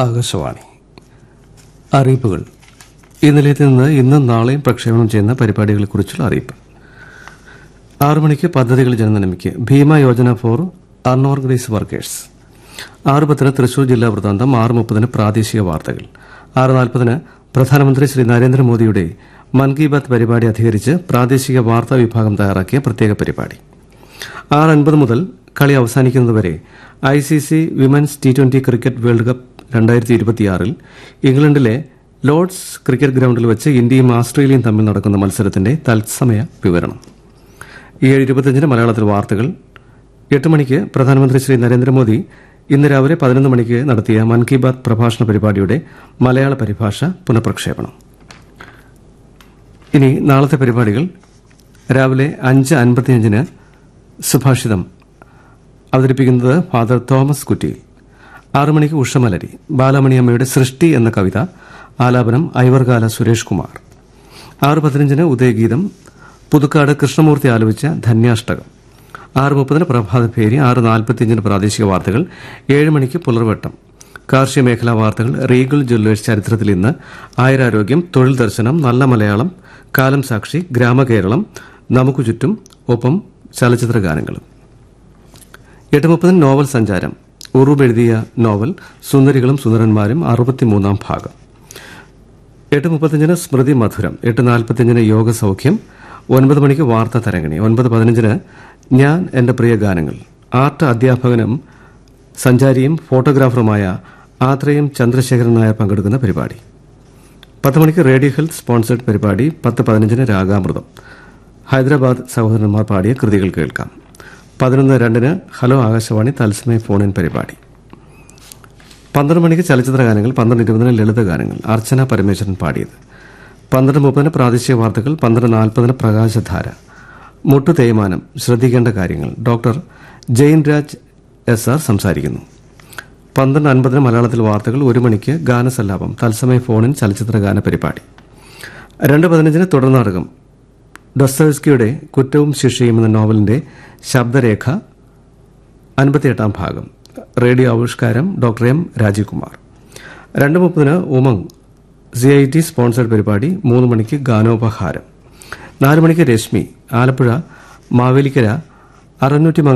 ആകാശവാണി അറിയിപ്പുകൾ ഈ നിലയത്തിൽ നിന്ന് ഇന്നും നാളെയും പ്രക്ഷേപണം ചെയ്യുന്ന പരിപാടികളെക്കുറിച്ചുള്ള അറിയിപ്പ് ആറു മണിക്ക് പദ്ധതികൾ ജനനന്മയ്ക്ക് Bima Yojana for unorganised workers ആറ് പത്തിന് തൃശൂർ ജില്ലാ വൃത്താന്തം ആറ് മുപ്പതിന് പ്രാദേശിക വാർത്തകൾ ആറ് നാൽപ്പതിന് പ്രധാനമന്ത്രി ശ്രീ നരേന്ദ്രമോദിയുടെ മൻ കി ബാത്ത് പരിപാടി അധികരിച്ച് പ്രാദേശിക വാർത്താ വിഭാഗം തയ്യാറാക്കിയ പ്രത്യേക പരിപാടി ആറ് അൻപത് മുതൽ കളി അവസാനിക്കുന്നതുവരെ I C C women's T twenty cricket world cup രണ്ടായിരത്തി ഇരുപത്തിയാറിൽ ഇംഗ്ലണ്ടിലെ ലോർഡ്സ് ക്രിക്കറ്റ് ഗ്രൌണ്ടിൽ വെച്ച് ഇന്ത്യയും ആസ്ട്രേലിയയും തമ്മിൽ നടക്കുന്ന മത്സരത്തിന്റെ തത്സമയ വിവരണം ഏഴ് ഇരുപത്തിയഞ്ചിന് മലയാളത്തിൽ വാർത്തകൾ എട്ട് മണിക്ക് പ്രധാനമന്ത്രി ശ്രീ നരേന്ദ്രമോദി ഇന്ന് രാവിലെ പതിനൊന്ന് മണിക്ക് നടത്തിയ മൻ കി ബാത്ത് പ്രഭാഷണ പരിപാടിയുടെ മലയാള പരിഭാഷ പുനഃപ്രക്ഷേപണം ഇനി നാളത്തെ പരിപാടികൾ രാവിലെ അഞ്ച് അൻപത്തിയഞ്ചിന് സുഭാഷിതം അവതരിപ്പിക്കുന്നത് ഫാദർ തോമസ് കുറ്റിയിൽ ആറു മണിക്ക് ഉഷമലരി ബാലമണിയമ്മയുടെ സൃഷ്ടി എന്ന കവിത ആലാപനം ഐവർകാല സുരേഷ് കുമാർ ആറ് പതിനഞ്ചിന് ഉദയഗീതം പുതുക്കാട് കൃഷ്ണമൂർത്തി ആലപിച്ച ധന്യാഷ്ടകം ആറ് മുപ്പതിന് പ്രഭാതഭേരി ആറ് നാൽപ്പത്തിയഞ്ചിന് പ്രാദേശിക വാർത്തകൾ ഏഴ് മണിക്ക് പുലർവട്ടം കാർഷിക മേഖലാ വാർത്തകൾ റീഗൽ ജ്വല്ലേഴ്സ് ചരിത്രത്തിൽ ഇന്ന് ആയുരാരോഗ്യം തൊഴിൽ ദർശനം നല്ല മലയാളം കാലം സാക്ഷി ഗ്രാമകേരളം നമുക്ക് ചുറ്റും ഒപ്പം ചലച്ചിത്ര ഗാനങ്ങളും എട്ട് മുപ്പതിന് നോവൽ സഞ്ചാരം ഉറൂബ് എഴുതിയ നോവൽ സുന്ദരികളും സുന്ദരന്മാരും അറുപത്തിമൂന്നാം ഭാഗം എട്ട് മുപ്പത്തിയഞ്ചിന് സ്മൃതി മധുരം എട്ട് നാൽപ്പത്തിയഞ്ചിന് യോഗ സൗഖ്യം ഒൻപത് മണിക്ക് വാർത്താ തരങ്ങിണി ഒൻപത് പതിനഞ്ചിന് ഞാൻ എന്റെ പ്രിയ ഗാനങ്ങൾ ആർട്ട് അധ്യാപകനും സഞ്ചാരിയും ഫോട്ടോഗ്രാഫറുമായ ആത്രയും ചന്ദ്രശേഖരൻ നായർ പങ്കെടുക്കുന്ന പരിപാടി പത്ത് മണിക്ക് റേഡിയോ ഹെൽത്ത് സ്പോൺസേഡ് പരിപാടി പത്ത് പതിനഞ്ചിന് രാഗാമൃതം ഹൈദരാബാദ് സഹോദരന്മാർ പാടിയ കൃതികൾ കേൾക്കാം പതിനൊന്ന് രണ്ടിന് ഹലോ ആകാശവാണി തത്സമയ ഫോണിൻ പരിപാടി പന്ത്രണ്ട് മണിക്ക് ചലച്ചിത്ര ഗാനങ്ങൾ പന്ത്രണ്ട് ഇരുപതിന് ലളിത ഗാനങ്ങൾ അർച്ചന പരമേശ്വരൻ പാടിയത് പന്ത്രണ്ട് മുപ്പതിന് പ്രാദേശിക വാർത്തകൾ പന്ത്രണ്ട് നാൽപ്പതിന് പ്രകാശധാര മുട്ടു തേയ്മാനം ശ്രദ്ധിക്കേണ്ട കാര്യങ്ങൾ doctor Jain Raj S R സംസാരിക്കുന്നു പന്ത്രണ്ട് അൻപതിന് മലയാളത്തിൽ വാർത്തകൾ ഒരു മണിക്ക് ഗാനസല്ലാപം തത്സമയ ഫോണിൻ ചലച്ചിത്ര ഗാന പരിപാടി രണ്ട് പതിനഞ്ചിന് തുടർനാടകം ഡൊസ്തവസ്കിയുടെ കുറ്റവും ശിക്ഷയും എന്ന നോവലിന്റെ ശബ്ദരേഖ അൻപത്തിയെട്ടാം ഭാഗം റേഡിയോ ആവിഷ്കാരം ഡോക്ടർ എം രാജീവ്കുമാർ രണ്ട് മുപ്പതിന് Umang C I T sponsored പരിപാടി മൂന്ന് മണിക്ക് ഗാനോപഹാരം നാല് മണിക്ക് രശ്മി ആലപ്പുഴ മാവേലിക്കര അറുന്നൂറ്റി